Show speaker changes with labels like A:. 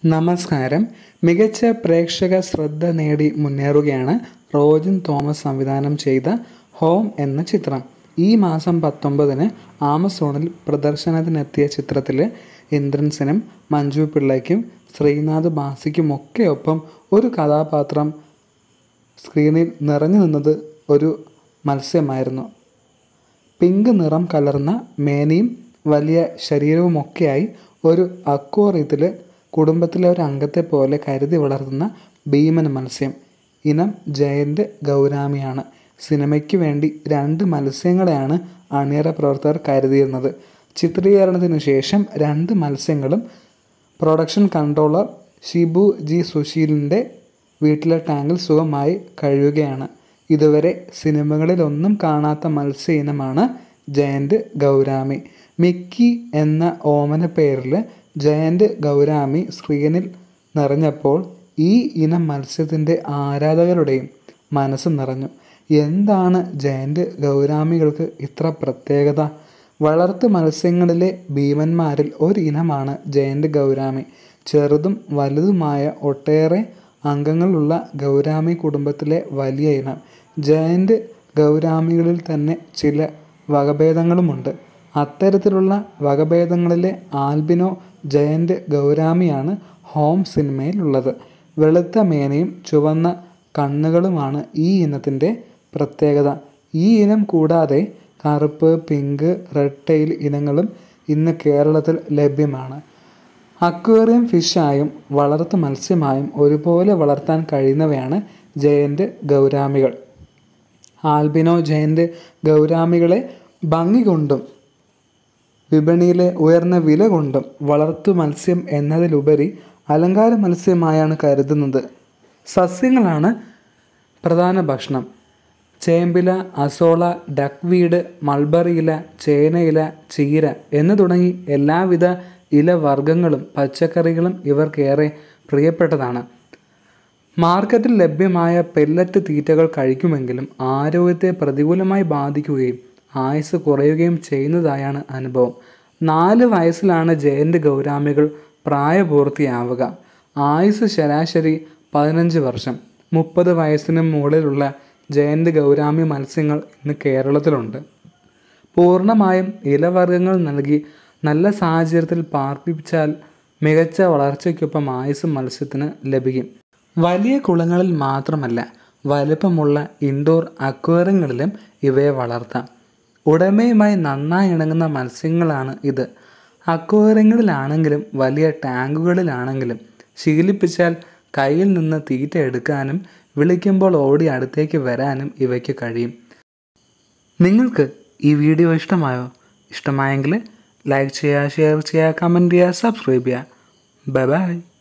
A: നമസ്കാരം മികച്ച പ്രേക്ഷക ശ്രദ്ധ നേടി മുന്നേറുകയാണ് റോജിൻ തോമസ് സംവിധാനം ചെയ്ത ഹോം എന്ന ചിത്രം ഈ മാസം പത്തൊമ്പതിന് ആമസോണിൽ പ്രദർശനത്തിനെത്തിയ ചിത്രത്തിൽ ഇന്ദ്രൻസിനും മഞ്ജു പിള്ളയ്ക്കും ശ്രീനാഥ് ബാസിക്കുമൊക്കെ ഒപ്പം ഒരു കഥാപാത്രം സ്ക്രീനിൽ നിറഞ്ഞു നിന്നത് ഒരു മത്സ്യമായിരുന്നു പിങ്ക് നിറം കലർന്ന മേനിയും വലിയ ശരീരവുമൊക്കെയായി ഒരു അക്വോറിയത്തിൽ കുടുംബത്തിലെ ഒരു അംഗത്തെ പോലെ കരുതി വളർത്തുന്ന ഭീമൻ മത്സ്യം ഇനം ജയൻ്റ് ഗൗരാമിയാണ് സിനിമയ്ക്ക് വേണ്ടി രണ്ട് മത്സ്യങ്ങളെയാണ് അണിയറ പ്രവർത്തകർ കരുതിയിരുന്നത് ചിത്രീകരണത്തിന് ശേഷം രണ്ട് മത്സ്യങ്ങളും പ്രൊഡക്ഷൻ കൺട്രോളർ ഷിബു ജി സുശീലിൻ്റെ വീട്ടിലെ ടാങ്കിൽ സുഖമായി കഴിയുകയാണ് ഇതുവരെ സിനിമകളിലൊന്നും കാണാത്ത മത്സ്യ ഇനമാണ് ജയൻ്റ് ഗൗരാമി മിക്കി എന്ന ഓമന പേരിൽ ജയൻ്റ് ഗൗരാമി സ്ക്രീനിൽ നിറഞ്ഞപ്പോൾ ഈ ഇനം മത്സ്യത്തിൻ്റെ ആരാധകരുടെയും മനസ്സ് നിറഞ്ഞു എന്താണ് ജയൻ്റ് ഗൗരാമികൾക്ക് ഇത്ര പ്രത്യേകത വളർത്തു മത്സ്യങ്ങളിലെ ഭീമന്മാരിൽ ഒരു ഇനമാണ് ജയൻ്റ് ഗൗരാമി ചെറുതും വലുതുമായ ഒട്ടേറെ അംഗങ്ങളുള്ള ഗൗരാമി കുടുംബത്തിലെ വലിയ ഇനം ജയൻ്റ് ഗൗരാമികളിൽ തന്നെ ചില വകഭേദങ്ങളുമുണ്ട് അത്തരത്തിലുള്ള വകഭേദങ്ങളിലെ ആൽബിനോ ജയൻ്റ് ഗൗരാമിയാണ് ഹോം സിനിമയിലുള്ളത് വെളുത്ത മേനയും ചുവന്ന കണ്ണുകളുമാണ് ഈ ഇനത്തിൻ്റെ പ്രത്യേകത ഈ ഇനം കൂടാതെ കറുപ്പ് പിങ്ക് റെഡ് ടെയിൽ ഇനങ്ങളും ഇന്ന് കേരളത്തിൽ ലഭ്യമാണ് അക്വേറിയം ഫിഷായും വളർത്തു മത്സ്യമായും ഒരുപോലെ വളർത്താൻ കഴിയുന്നവയാണ് ജയൻ്റ് ഗൗരാമികൾ ആൽബിനോ ജയൻ്റ് ഗൗരാമികളെ ഭംഗി കൊണ്ടും വിപണിയിലെ ഉയർന്ന വില കൊണ്ടും വളർത്തു മത്സ്യം എന്നതിലുപരി അലങ്കാര മത്സ്യമായാണ് കരുതുന്നത് സസ്യങ്ങളാണ് പ്രധാന ഭക്ഷണം ചേമ്പില അസോള ഡക്വീഡ് മൾബറിയില ചേനയില ചീര എന്ന് തുടങ്ങി എല്ലാവിധ ഇലവർഗ്ഗങ്ങളും പച്ചക്കറികളും ഇവർക്കേറെ പ്രിയപ്പെട്ടതാണ് മാർക്കറ്റിൽ ലഭ്യമായ പെല്ലറ്റ് തീറ്റകൾ കഴിക്കുമെങ്കിലും ആരോഗ്യത്തെ പ്രതികൂലമായി ബാധിക്കുകയും ആയുസ് കുറയുകയും ചെയ്യുന്നതായാണ് അനുഭവം നാല് വയസ്സിലാണ് ജയൻ്റ് ഗൗരാമികൾ പ്രായപൂർത്തിയാവുക ആയുസ് ശരാശരി പതിനഞ്ച് വർഷം മുപ്പത് വയസ്സിന് മുകളിലുള്ള ജയൻ്റ് ഗൗരാമി മത്സ്യങ്ങൾ ഇന്ന് കേരളത്തിലുണ്ട് പൂർണ്ണമായും ഇലവർഗ്ഗങ്ങൾ നൽകി നല്ല സാഹചര്യത്തിൽ പാർപ്പിച്ചാൽ മികച്ച വളർച്ചയ്ക്കൊപ്പം ആയുസ് മത്സ്യത്തിന് ലഭിക്കും വലിയ കുളങ്ങളിൽ മാത്രമല്ല വലുപ്പമുള്ള ഇൻഡോർ അക്വേറിയങ്ങളിലും ഇവയെ വളർത്താം ഉടമയുമായി നന്നായി ഇണങ്ങുന്ന മത്സ്യങ്ങളാണ് ഇത് അക്വേറിയങ്ങളിലാണെങ്കിലും വലിയ ടാങ്കുകളിലാണെങ്കിലും ശീലിപ്പിച്ചാൽ കയ്യിൽ നിന്ന് തീറ്റ എടുക്കാനും വിളിക്കുമ്പോൾ ഓടി അടുത്തേക്ക് വരാനും ഇവയ്ക്ക് കഴിയും നിങ്ങൾക്ക് ഈ വീഡിയോ ഇഷ്ടമായോ ഇഷ്ടമായെങ്കിൽ ലൈക്ക് ചെയ്യുക ഷെയർ ചെയ്യുക കമൻറ്റ് ചെയ്യുക സബ്സ്ക്രൈബ് ചെയ്യുക ബൈ ബൈ